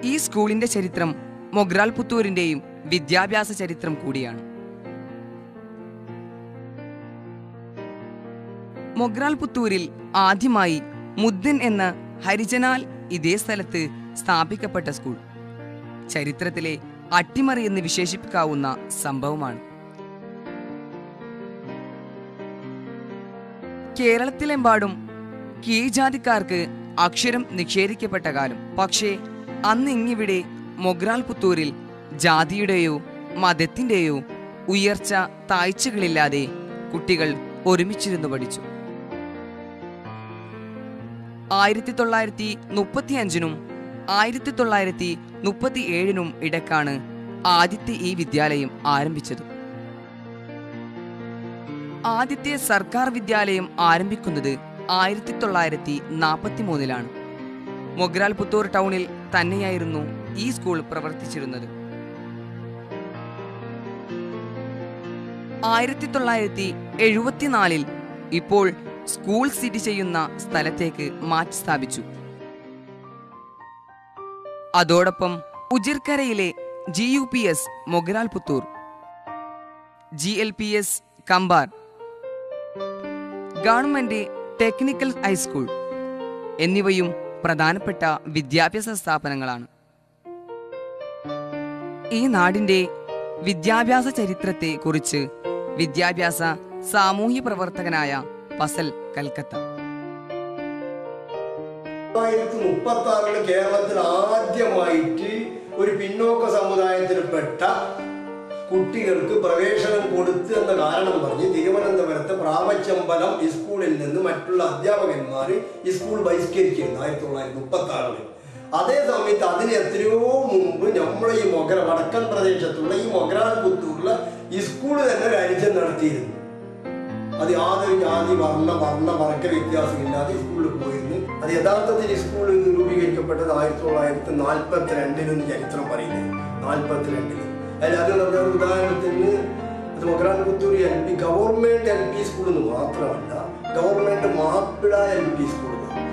ഈ സ്കൂളിന്റെ ചരിത്രം മൊഗ്രാൽ പുത്തൂരിന്റെയും വിദ്യാഭ്യാസ ചരിത്രം കൂടിയാണ് മൊഗ്രാൽ പുത്തൂരിൽ ആദ്യമായി മുദ്ദൻ എന്ന ഹരിജനാൽ ഇതേ സ്ഥലത്ത് സ്ഥാപിക്കപ്പെട്ട സ്കൂൾ ചരിത്രത്തിലെ അട്ടിമറി എന്ന് വിശേഷിപ്പിക്കാവുന്ന സംഭവമാണ് കേരളത്തിലെമ്പാടും കീഴ്ജാതിക്കാർക്ക് അക്ഷരം നിഷേധിക്കപ്പെട്ട കാലം പക്ഷേ അന്ന് ഇങ്ങിവിടെ മൊഗ്രാൽ പുത്തൂരിൽ ജാതിയുടെയോ മതത്തിന്റെയോ ഉയർച്ച താഴ്ചകളില്ലാതെ കുട്ടികൾ ഒരുമിച്ചിരുന്നു പഠിച്ചു ആയിരത്തി തൊള്ളായിരത്തി മുപ്പത്തി അഞ്ചിനും ആയിരത്തി തൊള്ളായിരത്തി മുപ്പത്തി ഏഴിനും ഇടക്കാണ് ആദ്യത്തെ ഈ വിദ്യാലയം ആരംഭിച്ചത് ആദ്യത്തെ സർക്കാർ വിദ്യാലയം ആരംഭിക്കുന്നത് ആയിരത്തി തൊള്ളായിരത്തി നാൽപ്പത്തി മൂന്നിലാണ് മൊഗ്രാൽ പുത്തൂർ ടൗണിൽ തന്നെയായിരുന്നു ഈ സ്കൂൾ പ്രവർത്തിച്ചിരുന്നത് ആയിരത്തി തൊള്ളായിരത്തി എഴുപത്തിനാലിൽ ഇപ്പോൾ സ്കൂൾ സ്ഥിതി ചെയ്യുന്ന സ്ഥലത്തേക്ക് മാറ്റി സ്ഥാപിച്ചു അതോടൊപ്പം ഉജിർക്കരയിലെ G U P S Mogral Puthur G L P S Kambar government technical high school എന്നിവയും പ്രധാനപ്പെട്ട വിദ്യാഭ്യാസ സ്ഥാപനങ്ങളാണ് ഈ നാടിന്റെ വിദ്യാഭ്യാസ ചരിത്രത്തെ കുറിച്ച് വിദ്യാഭ്യാസ സാമൂഹ്യ പ്രവർത്തകനായ ഫസൽ കൽക്കത്ത ആയിരത്തി മുപ്പത്തി ആറില് കേരളത്തിൽ ആദ്യമായിട്ട് ഒരു പിന്നോക്ക സമുദായത്തിൽപ്പെട്ട കുട്ടികൾക്ക് പ്രവേശനം കൊടുത്തു എന്ന കാരണം പറഞ്ഞ് തിരുവനന്തപുരത്ത് പ്രാമച്ചമ്പലം ഈ സ്കൂളിൽ നിന്ന് മറ്റുള്ള അധ്യാപകന്മാർ ഈ സ്കൂൾ ബഹിഷ്കരിച്ചിരുന്നു ആയിരത്തി തൊള്ളായിരത്തി മുപ്പത്തി ആറില് അതേ സമയത്ത് അതിന് എത്രയോ മുമ്പ് നമ്മുടെ ഈ മൊഗര വടക്കൻ പ്രദേശത്തുള്ള ഈ മൊഗരാൽ പുത്തൂരിലെ ഈ സ്കൂൾ തന്നെ രാജ്യം നടത്തിയിരുന്നു അത് യാതൊരു ജാതി വർണ്ണ വർണ്ണ വർഗ വ്യത്യാസമില്ലാതെ സ്കൂളിൽ പോയിരുന്നു അത് യഥാർത്ഥത്തിൽ ഈ സ്കൂൾ രൂപീകരിക്കപ്പെട്ടത് ആയിരത്തി തൊള്ളായിരത്തി നാൽപ്പത്തി രണ്ടിലെന്ന് ചരിത്രം പറയുന്നത് നാൽപ്പത്തി രണ്ടില് അതിൽ അത് പറഞ്ഞ ഒരു ഉദാഹരണത്തിന് അത് Mogral Puthur L P government L P school എന്ന് മാത്രമല്ല government Mappila L P school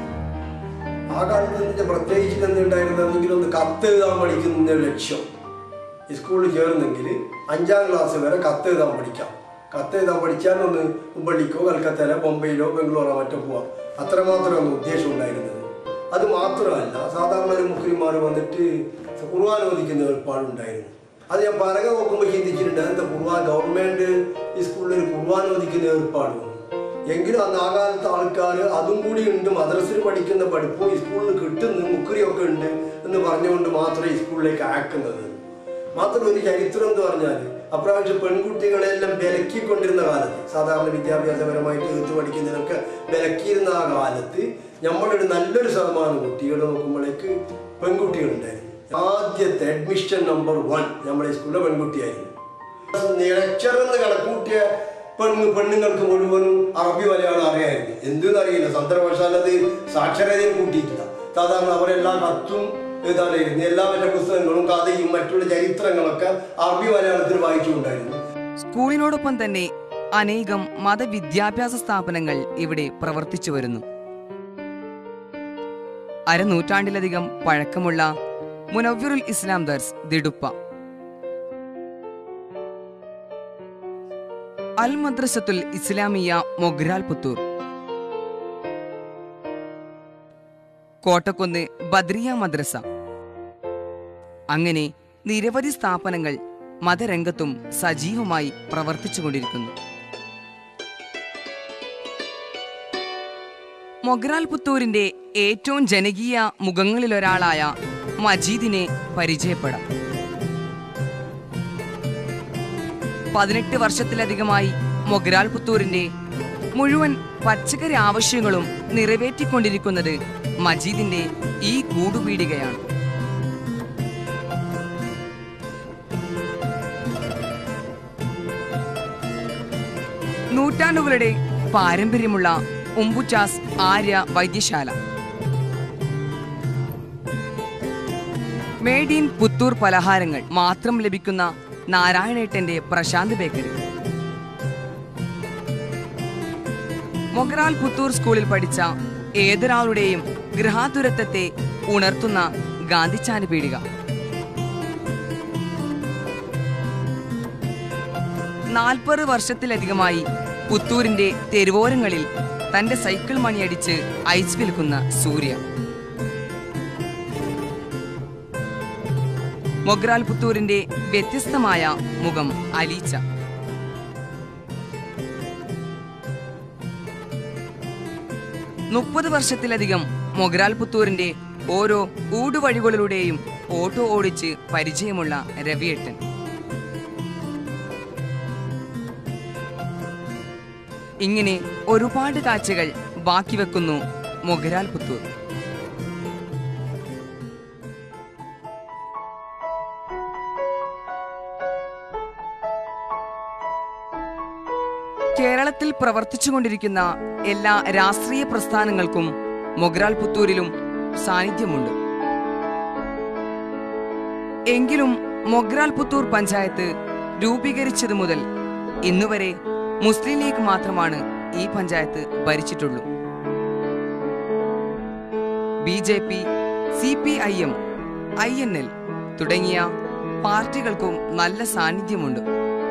ആ കാലത്ത് ഇതിന്റെ പ്രത്യേകിച്ച് എന്തുണ്ടായിരുന്നെങ്കിൽ ഒന്ന് കത്തെഴുതാൻ പഠിക്കുന്ന ലക്ഷ്യം ഈ സ്കൂളിൽ ചേർന്നെങ്കിൽ അഞ്ചാം ക്ലാസ് വരെ കത്തെഴുതാൻ പഠിക്കാം കത്തെഴുതാൻ പഠിച്ചാൽ ഒന്ന് ഹുബള്ളിക്കോ കൽക്കത്തയിലോ ബൊംബെയിലോ ബംഗളൂരോ മറ്റോ പോവാം അത്രമാത്രമാണ് ഉദ്ദേശം ഉണ്ടായിരുന്നത് അത് മാത്രമല്ല സാധാരണ ഒരു മുസ്ലിംമാർ വന്നിട്ട് ഖുർആൻ ഓദിക്കുന്ന ഏർപ്പാടുണ്ടായിരുന്നു അത് ഞാൻ പറകെ നോക്കുമ്പോൾ ചിന്തിച്ചിട്ടുണ്ട് എന്താ ഖുർആൻ ഗവൺമെന്റ് ഈ സ്കൂളിൽ ഒരു ഖുർആൻ ഓദിക്കുന്ന ഏർപ്പാട് വന്നു എങ്കിലും അന്ന് ആ കാലത്ത് ആൾക്കാർ അതും കൂടി ഉണ്ട് മദ്രസിൽ പഠിക്കുന്ന പഠിപ്പും ഈ സ്കൂളിൽ കിട്ടുന്നു മുക്കുരിയൊക്കെ ഉണ്ട് എന്ന് പറഞ്ഞുകൊണ്ട് മാത്രമേ ഈ സ്കൂളിലേക്ക് ആക്കുന്നത് മാത്രം ഒരു ചരിത്രം എന്ന് പറഞ്ഞാൽ അപ്രാവശ്യം പെൺകുട്ടികളെല്ലാം വിലക്കിക്കൊണ്ടിരുന്ന കാലത്ത് സാധാരണ വിദ്യാഭ്യാസപരമായിട്ട് എഴുത്ത് പഠിക്കുന്നതിനൊക്കെ വിലക്കിയിരുന്ന ആ കാലത്ത് നമ്മളൊരു നല്ലൊരു ശതമാനം കുട്ടികൾ നോക്കുമ്പോഴേക്ക് പെൺകുട്ടികളുണ്ടായിരുന്നു ആദ്യത്തെ അഡ്മിഷൻ നമ്പർ വൺ നമ്മുടെ സ്കൂളിലെ പെൺകുട്ടിയായിരുന്നു നിലച്ചറന്ന് കണക്കൂട്ടിയ പെണ്ണ് പെണ്ണുങ്ങൾക്ക് മുഴുവനും അറബി മലയാളം അറിയായിരുന്നു എന്തെന്നറിയില്ല സന്ദർഭവശാൽ അത് സാക്ഷരതയും കൂട്ടിയിട്ടില്ല സാധാരണ അവരെല്ലാ കത്തും എഴുതാനായിരുന്നു എല്ലാ മറ്റു പുസ്തകങ്ങളും കഥയും മറ്റുള്ള ചരിത്രങ്ങളൊക്കെ അറബി മലയാളത്തിൽ വായിച്ചുകൊണ്ടായിരുന്നു സ്കൂളിനോടൊപ്പം തന്നെ അനേകം മതവിദ്യാഭ്യാസ സ്ഥാപനങ്ങൾ ഇവിടെ പ്രവർത്തിച്ചു വരുന്നു അരനൂറ്റാണ്ടിലധികം പഴക്കമുള്ള മുനവ്വിറുൽ ഇസ്ലാം ദർസ് ദിടുപ്പ അൽ മദ്രസത്തുൽ ഇസ്ലാമിയ മൊഗ്രാൽ പുത്തൂർ കോട്ടക്കുന്ന് ബദ്രിയ മദ്രസ അങ്ങനെ നിരവധി സ്ഥാപനങ്ങൾ മതരംഗത്തും സജീവമായി പ്രവർത്തിച്ചുകൊണ്ടിരിക്കുന്നു മൊഗ്രാൽ പുത്തൂരിന്റെ ഏറ്റവും ജനകീയ മുഖങ്ങളിലൊരാളായ മജീദിനെ പരിചയപ്പെടാം പതിനെട്ട് വർഷത്തിലധികമായി മൊഗ്രാൽ പുത്തൂരിന്റെ മുഴുവൻ പച്ചക്കറി ആവശ്യങ്ങളും നിറവേറ്റിക്കൊണ്ടിരിക്കുന്നത് മജീദിന്റെ ഈ കൂടുപീടികയാണ് നൂറ്റാണ്ടുകളുടെ പാരമ്പര്യമുള്ള ഉമ്പുചാസ് ആര്യ വൈദ്യശാല മേഡ് ഇൻ പുത്തൂർ പലഹാരങ്ങൾ മാത്രം ലഭിക്കുന്ന നാരായണേട്ടന്റെ പ്രശാന്ത് ബേക്കറി മൊഗ്രാൽ പുത്തൂർ സ്കൂളിൽ പഠിച്ച ഏതൊരാളുടെയും ഗൃഹാതുരത്വത്തെ ഉണർത്തുന്ന ഗാന്ധിച്ചാന പീടിക നാൽപ്പത് വർഷത്തിലധികമായി പുത്തൂരിന്റെ തെരുവോരങ്ങളിൽ തന്റെ സൈക്കിൾ മണിയടിച്ച് ഐസ് വിൽക്കുന്ന സൂര്യ മൊഗ്രാൽ പുത്തൂരിന്റെ വ്യത്യസ്തമായ മുഖം അലീച്ച മുപ്പത് വർഷത്തിലധികം മൊഗ്രാൽ പുത്തൂരിന്റെ ഓരോ ഊടുവഴികളിലൂടെയും ഓട്ടോ ഓടിച്ച് പരിചയമുള്ള രവിയേട്ടൻ ഇങ്ങനെ ഒരുപാട് കാഴ്ചകൾ ബാക്കി വെക്കുന്നു മൊഗ്രാൽ പുത്തൂർ കേരളത്തിൽ പ്രവർത്തിച്ചുകൊണ്ടിരിക്കുന്ന എല്ലാ രാഷ്ട്രീയ പ്രസ്ഥാനങ്ങൾക്കും മൊഗ്രാൽ പുത്തൂരിലും സാന്നിധ്യമുണ്ട് എങ്കിലും മൊഗ്രാൽ പുത്തൂർ പഞ്ചായത്ത് രൂപീകരിച്ചതു മുതൽ ഇന്നുവരെ മുസ്ലിം ലീഗ് മാത്രമാണ് ഈ പഞ്ചായത്ത് ഭരിച്ചിട്ടുള്ളൂ B J P C P I M I N L തുടങ്ങിയ പാർട്ടികൾക്കും നല്ല സാന്നിധ്യമുണ്ട്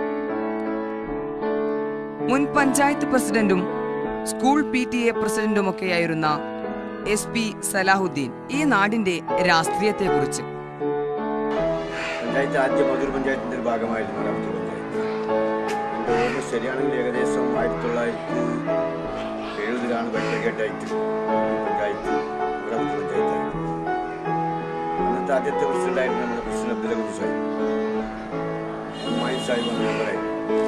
മുൻ പഞ്ചായത്ത് പ്രസിഡന്റും സ്കൂൾ പി ടി എ പ്രസിഡന്റുമൊക്കെയായിരുന്ന എസ് പി സലാഹുദ്ദീൻ ഈ നാടിന്റെ രാഷ്ട്രീയത്തെക്കുറിച്ച് പഞ്ചായത്ത് ആദ്യ മധുർ പഞ്ചായത്തിൻ്റെ ഒരു ഭാഗമായിരുന്നു രണ്ടാമത്തെ പഞ്ചായത്ത് എൻ്റെ ഓർമ്മ ശരിയാണെങ്കിൽ ഏകദേശം ആയിരത്തി തൊള്ളായിരത്തി എഴുപതിലാണ് വെട്ടകേട്ടായിട്ട് പഞ്ചായത്ത് രണ്ടാമത്തെ പഞ്ചായത്തായിരുന്നു അന്നത്തെ ആദ്യത്തെ പ്രസിഡന്റായിരുന്നു നമ്മുടെ പ്രസിഡന്റ് അബ്ദുൽ അബുദ് സാഹിബ് ഉമ്മായി സാഹിബ് എന്ന മെമ്പറായിരുന്നു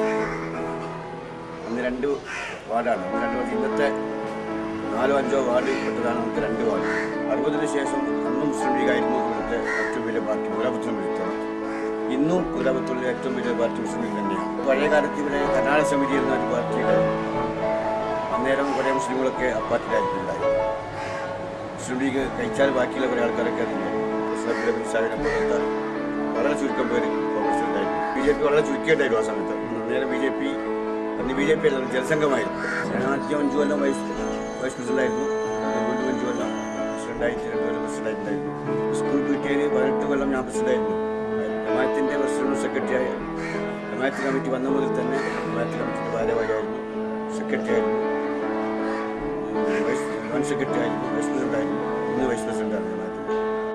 അന്ന് രണ്ട് വാർഡാണ് അന്ന് രണ്ട് വാർഡ് ഇന്നത്തെ നാലോ അഞ്ചോ വാർഡ് പെട്ടതാണ് നമുക്ക് രണ്ട് വാർഡ് അറുപതിന് ശേഷം അന്നും മുസ്ലിം ലീഗായിരുന്നു ഇവിടുത്തെ ഏറ്റവും വലിയ പാർട്ടി കുലാപത്രം എടുത്തത് ഇന്നും കുലാപത്തുള്ള ഏറ്റവും വലിയ പാർട്ടി മുസ്ലിം ലീഗ് തന്നെയാണ് പഴയ കാലത്ത് ഇവിടെ കർണാടക സമിതി എന്ന ഒരു പാർട്ടിയുടെ അന്നേരം കുറേ മുസ്ലിങ്ങളൊക്കെ ആ പാർട്ടിയിലായിരുന്നു ഉണ്ടായത് മുസ്ലിം ലീഗ് കഴിച്ചാൽ ബാക്കിയുള്ള കുറേ ആൾക്കാരൊക്കെ അതിന് പ്രസിഡന്റ് സാഹിബിനെ പോലത്തെ വളരെ ചുരുക്കം പേര് കോൺഗ്രസ് ഉണ്ടായിരുന്നു ബി ജെ പി വളരെ ചുരുക്കിയിട്ടായിരുന്നു ആ സമയത്ത് നേരെ ബി ജെ പി അന്ന് ബി ജെ പി അല്ല ജനസംഘമായിരുന്നു ഞാൻ ആദ്യം അഞ്ചു കൊല്ലം വൈസ് വൈസ് പ്രസിഡന്റായിരുന്നു പിന്നെ വീണ്ടും അഞ്ചു കൊല്ലം പ്രസിഡന്റായിട്ട് രണ്ട് കൊല്ലം പ്രസിഡന്റായിട്ടുണ്ടായിരുന്നു സ്കൂൾ പി ടി ഐയിൽ പതിനെട്ട് കൊല്ലം ഞാൻ പ്രസിഡന്റായിരുന്നു ജമാഅത്തിൻ്റെ പ്രസിഡന്റ് സെക്രട്ടറി ആയ ജമാഅത്ത് കമ്മിറ്റി വന്ന മുതൽ തന്നെ ജമാഅത്ത് കമ്മിറ്റിയുടെ ഭാരവാഹിയായിരുന്നു സെക്രട്ടറി ആയിരുന്നു ഉം, വൈസ് വൺ സെക്രട്ടറി ആയിരുന്നു വൈസ് പ്രസിഡന്റ് ആയിരുന്നു ഇന്ന് വൈസ് പ്രസിഡന്റാണ് ജമാഅത്തിൻ്റെ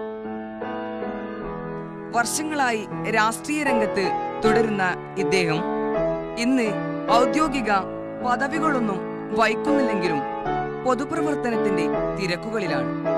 വർഷങ്ങളായി രാഷ്ട്രീയ രംഗത്ത് തുടരുന്ന ഇദ്ദേഹം ഇന്ന് ഔദ്യോഗിക പദവികളൊന്നും വഹിക്കുന്നില്ലെങ്കിലും പൊതുപ്രവർത്തനത്തിന്റെ തിരക്കുകളിലാണ്